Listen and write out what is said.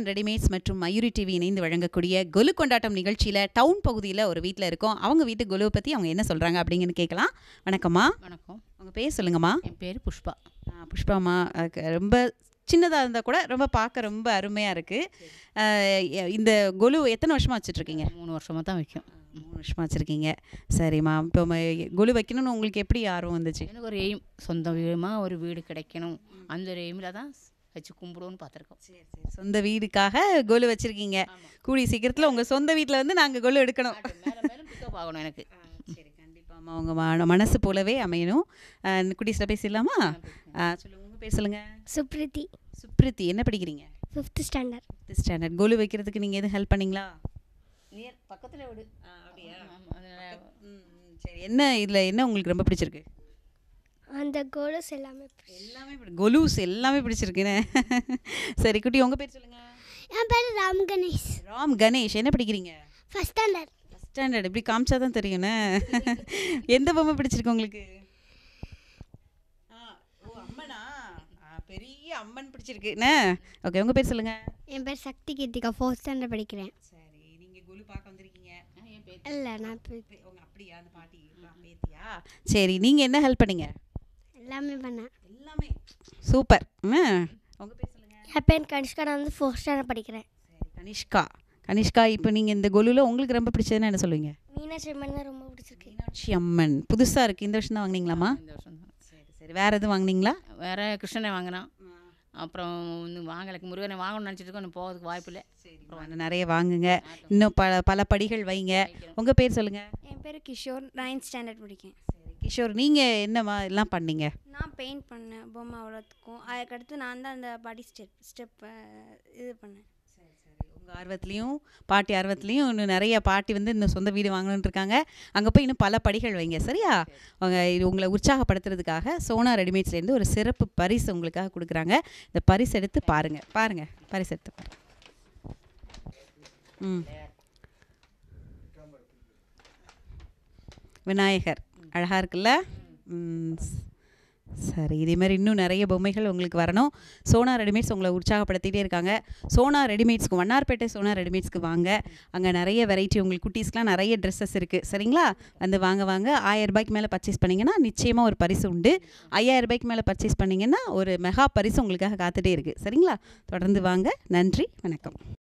Saravanan readymades மற்றும் Mayuri TV இணைந்து வழங்கக்கூடிய கொலு கொண்டாட்டம் நிகழ்ச்சியில் டவுன் பகுதியில் ஒரு வீட்டில் இருக்கோம் அவங்க வீட்டு கொலுவை பற்றி அவங்க என்ன சொல்கிறாங்க அப்படிங்கன்னு கேட்கலாம் வணக்கம்மா வணக்கம் உங்கள் பேர் சொல்லுங்கம்மா என் பேர் புஷ்பா ஆ, புஷ்பாம்மா அஹ், ரொம்ப சின்னதாக இருந்தால் கூட ரொம்ப பார்க்க ரொம்ப அருமையாக இருக்குது இந்த கொலு எத்தனை வருஷமாக வச்சுட்ருக்கீங்க மூணு வருஷமாக தான் வைக்கும் மூணு வருஷமாக வச்சுருக்கீங்க சரிம்மா இப்போ ம- கொலு வைக்கணும்னு உங்களுக்கு எப்படி ஆர்வம் வந்துச்சு எனக்கு ஒரு எய்ம் சொந்த வீடமாக ஒரு வீடு கிடைக்கணும் அந்த ஒரு எய்மில் தான் வச்சு கும்பிடுவோன்னு பார்த்துருக்கோம் சரி சரி சொந்த வீடுக்காக கொலு வச்சுருக்கீங்க கூடிய சீக்கிரத்தில் உங்கள் சொந்த வீட்டில் வந்து நாங்கள் கொலு எடுக்கணும் மேலே மேலே பிக்கப் ஆகணும் எனக்கு சரி கண்டிப்பாம்மா உங்கள் மன மனசு போலவே அமையணும் குட்டீஸில் பேசிடலாமா ஆ, சொல்லுங்க உங்கள் பேர் சொல்லுங்க சுப்ரிதி சுப்ரித்தி என்ன படிக்கிறீங்க ஃபிஃப்த் ஸ்டாண்டர்ட் ஃபிஃப்த் ஸ்டாண்டர்ட் கோலு வைக்கிறதுக்கு நீங்கள் எதுவும் ஹெல்ப் பண்ணீங்களா நியர் பக்கத்தில் வீடு அப்படியா ஆமாம் அதனால சரி என்ன இதில் என்ன உங்களுக்கு ரொம்ப பிடிச்சிருக்கு அந்த கோலஸ் எல்லாமே பிடிச்சி- எல்லாமே பிடி- கொலுஸ் எல்லாமே பிடிச்சிருக்குன்னு சரி குட்டி உங்கள் பேர் சொல்லுங்க என் பேர் ராம் கணேஷ் ராம் கணேஷ் என்ன படிக்கிறீங்க ஃபஸ்ட் ஸ்டாண்டர்ட் ஃபஸ்ட் ஸ்டாண்டர்ட் இப்படி காமிச்சா தான் தெரியும்ண்ணே எந்த பொம்மை பிடிச்சிருக்கு உங்களுக்கு ஆ, ஓ அம்மனா ஆ, பெரிய அம்மன் பிடிச்சிருக்குண்ணே ஓகே உங்கள் பேர் சொல்லுங்க என் பேர் சக்தி கீர்த்திகா ஃபோர்த் ஸ்டாண்டர்ட் படிக்கிறேன் சரி நீங்கள் கொலு பார்க்க வந்திருக்கீங்க என் பேர் இல்லை நான் இப்போ பே- உங்க அப்படியா அந்த பாட்டி பா- பேத்தியா சரி நீங்கள் என்ன ஹெல்ப் பண்ணீங்க எல்லாமே பண்ணேன் எல்லாமே சூப்பர் ம் உங்கள் பேர் சொல்லுங்க என் பேர் கனிஷ்கா நான் வந்து ஃபோர்த் ஸ்டாண்டர்ட் படிக்கிறேன் சரி கனிஷ்கா கனிஷ்கா இப்போ நீங்கள் இந்த கொலுவில் உங்களுக்கு ரொம்ப பிடிச்சதுன்னா என்ன சொல்லுவீங்க மீனாட்சி அம்மன் தான் ரொம்ப பிடிச்சிருக்கு மீனாட்சி அம்மன் புதுசாக இருக்குது இந்த வருஷம் தான் வாங்கினீங்களாம்மா இந்த வருஷம் தான் சரி சரி வேறு எதுவும் வாங்குனீங்களா வேறு கிருஷ்ணனை வாங்கினான் அப்புறம் இன்னும் வாங்கலைக்கு முருகனை வாங்கணும்னு நினச்சிட்டு இருக்கோம் இன்னும் போகிறதுக்கு வாய்ப்பு இல்லை சரி வந்து நிறைய வாங்குங்க இன்னும் பல பல படிகள் வைங்க உங்கள் பேர் சொல்லுங்கள் என் பேர் கிஷோர் நைன்த் ஸ்டாண்டர்ட் படிக்கேன் சரி கிஷோர் நீங்கள் என்னம்மா எல்லாம் பண்ணீங்க நான் பெயிண்ட் பண்ணேன் பொம்மை அவ்வளோத்துக்கும் அதுக்கடுத்து நான் தான் அந்த பாடி ஸ்டெப் ஸ்டெப் இது பண்ணேன் சரி சரி உங்கள் ஆர்வத்துலேயும் பாட்டி ஆர்வத்துலேயும் இன்னும் நிறைய பாட்டி வந்து இன்னும் சொந்த வீடு வாங்கணும்னு இருக்காங்க அங்கே போய் இன்னும் பல படிகள் வைங்க சரியா அவங்க இது உங்களை உற்சாகப்படுத்துறதுக்காக சோனா ரெடிமேட்ஸ்லேருந்து ஒரு சிறப்பு பரிசு உங்களுக்காக கொடுக்குறாங்க இந்த பரிசு எடுத்து பாருங்கள் பாருங்கள் பரிசு எடுத்து பாருங்க ம் விநாயகர் அழகாக இருக்குல்ல ம், ஸ்- சரி இதே மாதிரி இன்னும் நிறைய பொம்மைகள் உங்களுக்கு வரணும் சோனா ரெடிமேட்ஸ் உங்களை உற்சாகப்படுத்திட்டே இருக்காங்க சோனா ரெடிமேட்ஸ்க்கு வண்ணார்பேட்டை சோனா ரெடிமேட்ஸ்க்கு வாங்க அங்கே நிறைய வெரைட்டி உங்களுக்கு குட்டீஸ்க்குலாம் நிறைய ட்ரெஸ்ஸஸ் இருக்குது சரிங்களா வந்து வாங்க வாங்க ஆயிரம் ரூபாய்க்கு மேலே பர்ச்சேஸ் பண்ணிங்கன்னா நிச்சயமாக ஒரு பரிசு உண்டு ஐயாயிரம் ரூபாய்க்கு மேலே பர்ச்சேஸ் பண்ணிங்கன்னா ஒரு மெகா பரிசு உங்களுக்காக காத்துட்டே இருக்குது சரிங்களா தொடர்ந்து வாங்க நன்றி வணக்கம்